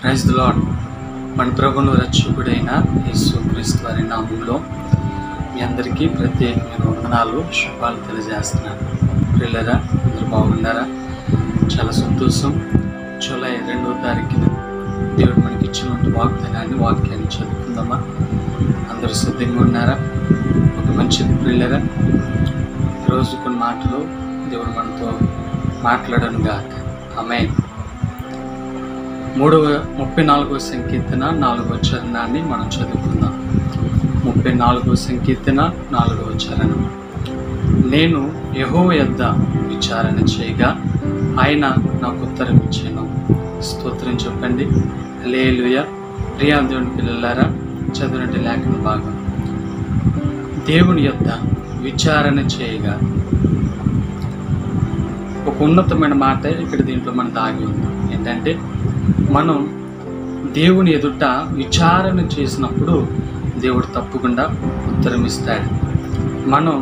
praise the lord మన ప్రభును రక్షకుడైన యేసు క్రీస్తు వారి నామంలో మీ అందరికీ ప్రత్యేకమైన వందనాలు శుభాలు తెలియజేస్తున్నాను పిల్లరా అందరూ బాగున్నారా చాలా సంతోషం జూలై రెండవ తారీఖున దేవుడు మనకి ఇచ్చినటువంటి వాగ్దానాన్ని వాక్యాన్ని చదువుకుందామా అందరూ సిద్ధంగా ఉన్నారా ఒక మంచిది పిల్లరా రోజు కొన్ని మాటలు దేవుడు మనతో మాట్లాడను గాక ఆమె మూడవ ముప్పై నాలుగవ సంకీర్తన నాలుగవ చరణాన్ని మనం చదువుకుందాం ముప్పై నాలుగవ సంకీర్తన నాలుగవ చరణం నేను యహో యొద్ద విచారణ చేయగా ఆయన నాకు ఉత్తరం ఇచ్చాను స్తోత్రం చెప్పండి లేలుయ ప్రియా దేవుని పిల్లలారా చదివినట్టు లేఖన భాగం దేవుని యొద్ద విచారణ చేయగా ఒక ఉన్నతమైన మాట ఇక్కడ దీంట్లో మన దాగి ఉంది ఏంటంటే మనం దేవుని ఎదుట విచారణ చేసినప్పుడు దేవుడు తప్పకుండా ఉత్తరం ఇస్తాడు మనం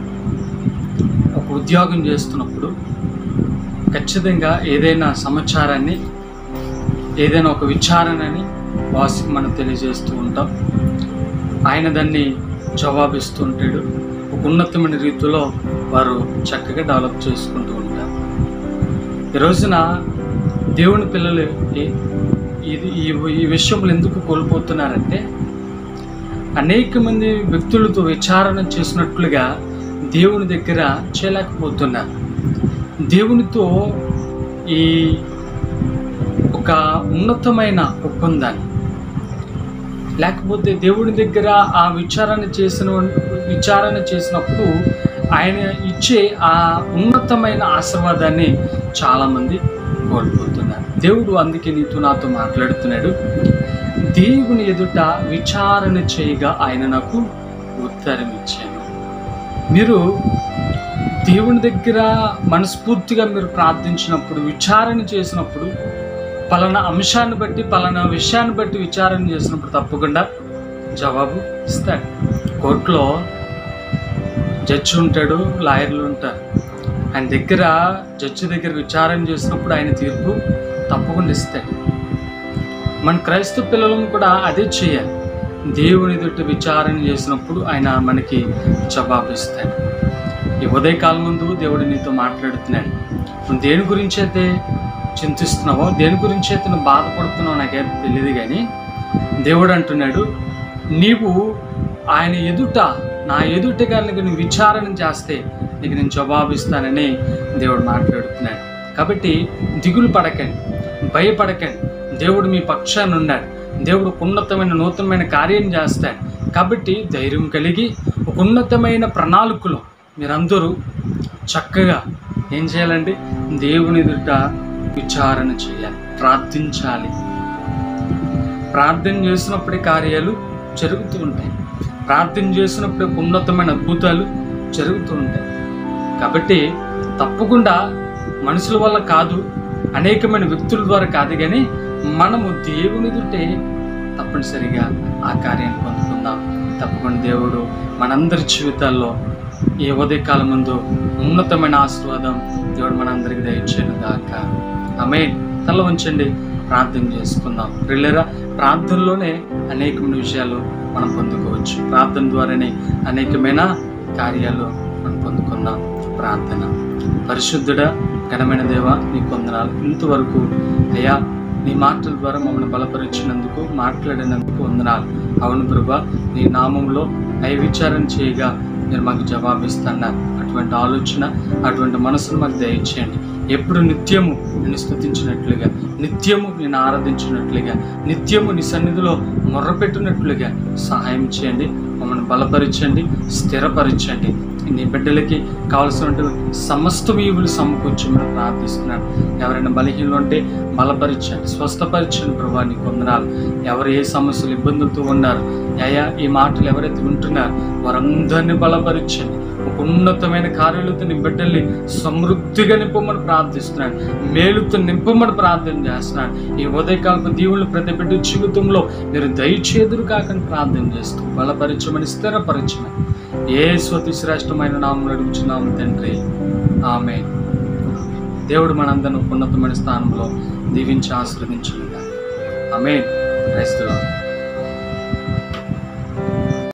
ఒక ఉద్యోగం చేస్తున్నప్పుడు ఖచ్చితంగా ఏదైనా సమాచారాన్ని ఏదైనా ఒక విచారణని బాస్కి మనం తెలియజేస్తూ ఉంటాం ఆయన దాన్ని జవాబిస్తూ ఉంటాడు ఒక ఉన్నతమైన రీతిలో వారు చక్కగా డెవలప్ చేసుకుంటూ ఉంటారు ఈ రోజున దేవుని పిల్లలు ఈ- ఇది ఈ ఈ విషయంలో ఎందుకు కోల్పోతున్నారంటే అనేక మంది వ్యక్తులతో విచారణ చేసినట్లుగా దేవుని దగ్గర చేయలేకపోతున్నారు దేవునితో ఈ ఒక ఉన్నతమైన ఒప్పందాన్ని లేకపోతే దేవుని దగ్గర ఆ విచారణ చేసిన విచారణ చేసినప్పుడు ఆయన ఇచ్చే ఆ ఉన్నతమైన ఆశీర్వాదాన్ని చాలామంది కోల్పోతున్నారు దేవుడు అందుకే నీతో నాతో మాట్లాడుతున్నాడు దేవుని ఎదుట విచారణ చేయగా ఆయన నాకు ఉత్తరం ఇచ్చాను మీరు దేవుని దగ్గర మనస్ఫూర్తిగా మీరు ప్రార్థించినప్పుడు విచారణ చేసినప్పుడు పలానా అంశాన్ని బట్టి పలానా విషయాన్ని బట్టి విచారణ చేసినప్పుడు తప్పకుండా జవాబు ఇస్తాడు కోర్టులో జడ్జి ఉంటాడు లాయర్లు ఉంటారు ఆయన దగ్గర జడ్జి దగ్గర విచారణ చేసినప్పుడు ఆయన తీర్పు తప్పకుండా ఇస్తాడు మన క్రైస్తవ పిల్లలను కూడా అదే చేయాలి దేవుని ఎదుట విచారణ చేసినప్పుడు ఆయన మనకి జవాబు ఇస్తాడు ఈ ఉదయకాలం ముందు దేవుడు నీతో మాట్లాడుతున్నాడు నువ్వు దేని గురించి అయితే చింతిస్తున్నావో దేని గురించి అయితే నువ్వు బాధపడుతున్నావో నాకైతే తెలియదు కానీ దేవుడు అంటున్నాడు నీవు ఆయన ఎదుట నా ఎదుట కనుక నువ్వు విచారణ చేస్తే నీకు నేను జవాబిస్తానని దేవుడు మాట్లాడుతున్నాడు కాబట్టి దిగులు పడకండి భయపడకండి దేవుడు మీ పక్షాన్ని ఉన్నాడు దేవుడు ఒక ఉన్నతమైన నూతనమైన కార్యం చేస్తాడు కాబట్టి ధైర్యం కలిగి ఒక ఉన్నతమైన ప్రణాళికలో మీరందరూ చక్కగా ఏం చేయాలండి దేవుని ఎదుట విచారణ చేయాలి ప్రార్థించాలి ప్రార్థన చేసినప్పుడే కార్యాలు జరుగుతూ ఉంటాయి ప్రార్థన చేసినప్పుడే ఉన్నతమైన అద్భుతాలు జరుగుతూ ఉంటాయి కాబట్టి తప్పకుండా మనుషుల వల్ల కాదు అనేకమైన వ్యక్తుల ద్వారా కాదు కానీ మనము దేవుని ఎదుటే తప్పనిసరిగా ఆ కార్యాన్ని పొందుకుందాం తప్పకుండా దేవుడు మనందరి జీవితాల్లో ఏ ఉదయకాలం ముందు ఉన్నతమైన ఆశీర్వాదం దేవుడు మనందరికి దయచేయను గాక ఆమె తల ఉంచండి ప్రార్థన చేసుకుందాం పిల్లరా ప్రార్థనలోనే అనేకమైన విషయాలు మనం పొందుకోవచ్చు ప్రార్థన ద్వారానే అనేకమైన కార్యాలు మనం పొందుకుందాం ప్రార్థన పరిశుద్ధుడా ఘనమైన దేవ నీ కొందనాలు ఇంతవరకు అయ్యా నీ మాటల ద్వారా మమ్మల్ని బలపరిచినందుకు మాట్లాడినందుకు వందనాలు అవును ప్రభా నీ నామంలో అయ విచారణ చేయగా మీరు మాకు జవాబిస్తున్నారు అటువంటి ఆలోచన అటువంటి మనసును మాకు దయచేయండి ఎప్పుడు నిత్యము నేను స్థుతించినట్లుగా నిత్యము నేను ఆరాధించినట్లుగా నిత్యము నీ సన్నిధిలో మొర్రపెట్టినట్లుగా సహాయం చేయండి మమ్మల్ని బలపరచండి స్థిరపరచండి నీ బిడ్డలకి కావలసిన సమస్త ఈవులు సమకూర్చమని ప్రార్థిస్తున్నాను ఎవరైనా బలహీనలు ఉంటే బలపరచండి స్వస్థపరచండి ప్రభా నీ కొందనాలు ఎవరు ఏ సమస్యలు ఇబ్బందులతో ఉన్నారు అయా ఈ మాటలు ఎవరైతే వింటున్నారో వారందరినీ బలపరచండి ఒక ఉన్నతమైన కార్యాలతో నీ బిడ్డల్ని సమృద్ధిగా నింపమని ప్రార్థిస్తున్నాను మేలుతో నింపమని ప్రార్థన చేస్తున్నాను ఈ ఉదయకాలపు దీవులు ప్రతి బిడ్డ జీవితంలో మీరు దయచేదురు కాకని ప్రార్థన చేస్తూ బలపరచమని స్థిరపరచమని ఏ స్వతి శ్రేష్టమైన నామం అడుగుచున్నాము తండ్రి ఆమె దేవుడు మనందరం ఉన్నతమైన స్థానంలో దీవించి ఆశీర్వదించుగా ఆమె క్రైస్తవ